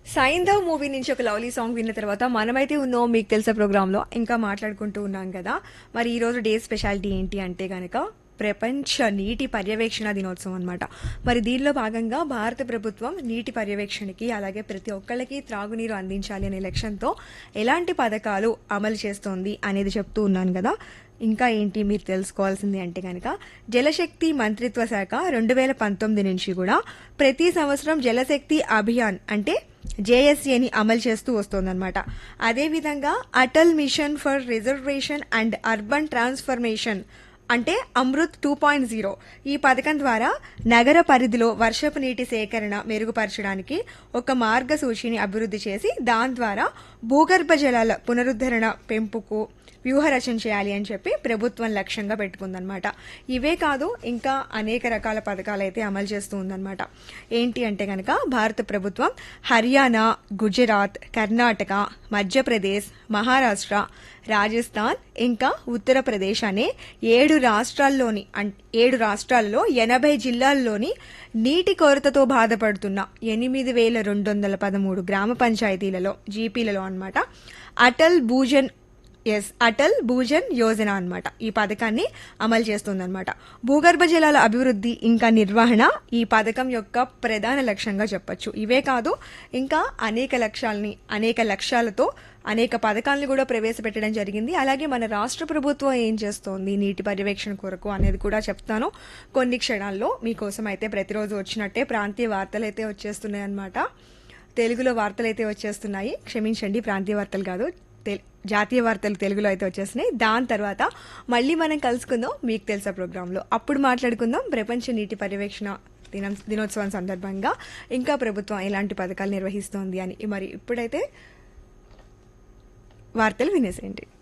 Saindhav movie నుంచి ఒక lovely song విన్న తర్వాత మనమైతే ఉన్నాం మీకు తెలిసే ప్రోగ్రాంలో ఇంకా మాట్లాడుకుంటూ ఉన్నాం కదా మరి ఈ రోజు డే స్పెషాలిటీ ఏంటి అంటే గనక ప్రపంచ నీటి పర్యవేక్షణ దినోత్సవం అన్నమాట మరి దీనిలో భాగంగా భారత ప్రభుత్వం నీటి పర్యవేక్షణకి అలాగే ప్రతి ఒక్కళ్ళకి త్రాగునీరు అందించాలి అనే లక్ష్యంతో ఎలాంటి పథకాలు అమలు చేస్తోంది అనేది చెప్తూ ఉన్నాను కదా ఇంకా ఏంటి మీరు తెలుసుకోవాల్సింది అంటే కనుక జలశక్తి మంత్రిత్వ శాఖ రెండు వేల పంతొమ్మిది నుంచి కూడా ప్రతి సంవత్సరం జలశక్తి అభియాన్ అంటే జేఎస్ఏని అమలు చేస్తూ వస్తోందన్నమాట అదేవిధంగా Atal mission for reservation and urban transformation అంటే అమృత్ టూ పాయింట్ జీరో ఈ పథకం ద్వారా నగర పరిధిలో వర్షపు నీటి సేకరణ మెరుగుపరచడానికి ఒక మార్గసూచిని అభివృద్ధి చేసి దాని ద్వారా భూగర్భ జలాల పునరుద్ధరణ పెంపుకు వ్యూహరచన చేయాలి అని చెప్పి ప్రభుత్వం లక్ష్యంగా పెట్టుకుందనమాట ఇవే కాదు ఇంకా అనేక రకాల పథకాలు అయితే అమలు చేస్తూ ఉందన్నమాట ఏంటి అంటే కనుక భారత ప్రభుత్వం హర్యానా గుజరాత్ కర్ణాటక మధ్యప్రదేశ్ మహారాష్ట్ర రాజస్థాన్ ఇంకా ఉత్తరప్రదేశ్ అనే ఏడు రాష్ట్రాల్లోని అం- ఏడు రాష్ట్రాల్లో ఎనభై జిల్లాల్లోని నీటి కొరతతో బాధపడుతున్న ఎనిమిది వేల రెండు వందల పదమూడు గ్రామ పంచాయతీలలో జీపీలలో అన్నమాట అటల్ భూజన్ ఎస్ అటల్ భూజన్ యోజన అన్నమాట ఈ పథకాన్ని అమలు చేస్తుందన్నమాట భూగర్భ జలాల అభివృద్ధి ఇంకా నిర్వహణ ఈ పథకం యొక్క ప్రధాన లక్ష్యంగా చెప్పొచ్చు ఇవే కాదు ఇంకా అనేక లక్ష్యాలని అనేక లక్ష్యాలతో అనేక పథకాలను కూడా ప్రవేశపెట్టడం జరిగింది అలాగే మన రాష్ట్ర ప్రభుత్వం ఏం చేస్తోంది నీటి పర్యవేక్షణ కొరకు అనేది కూడా చెప్తాను కొన్ని క్షణాల్లో మీకోసం అయితే ప్రతిరోజు వచ్చినట్టే ప్రాంతీయ వార్తలు అయితే వచ్చేస్తున్నాయి అన్నమాట తెలుగులో వార్తలు అయితే వచ్చేస్తున్నాయి క్షమించండి ప్రాంతీయ వార్తలు కాదు తెల్- జాతీయ వార్తలు తెలుగులో అయితే వచ్చేస్తున్నాయి దాని తర్వాత మళ్ళీ మనం కలుసుకుందాం మీకు తెలుసా ప్రోగ్రాంలో అప్పుడు మాట్లాడుకుందాం ప్రపంచ నీటి పర్యవేక్షణ దినం దినోత్సవం సందర్భంగా ఇంకా ప్రభుత్వం ఎలాంటి పథకాలు నిర్వహిస్తోంది అని మరి ఇప్పుడైతే వార్తలు వినేసేయండి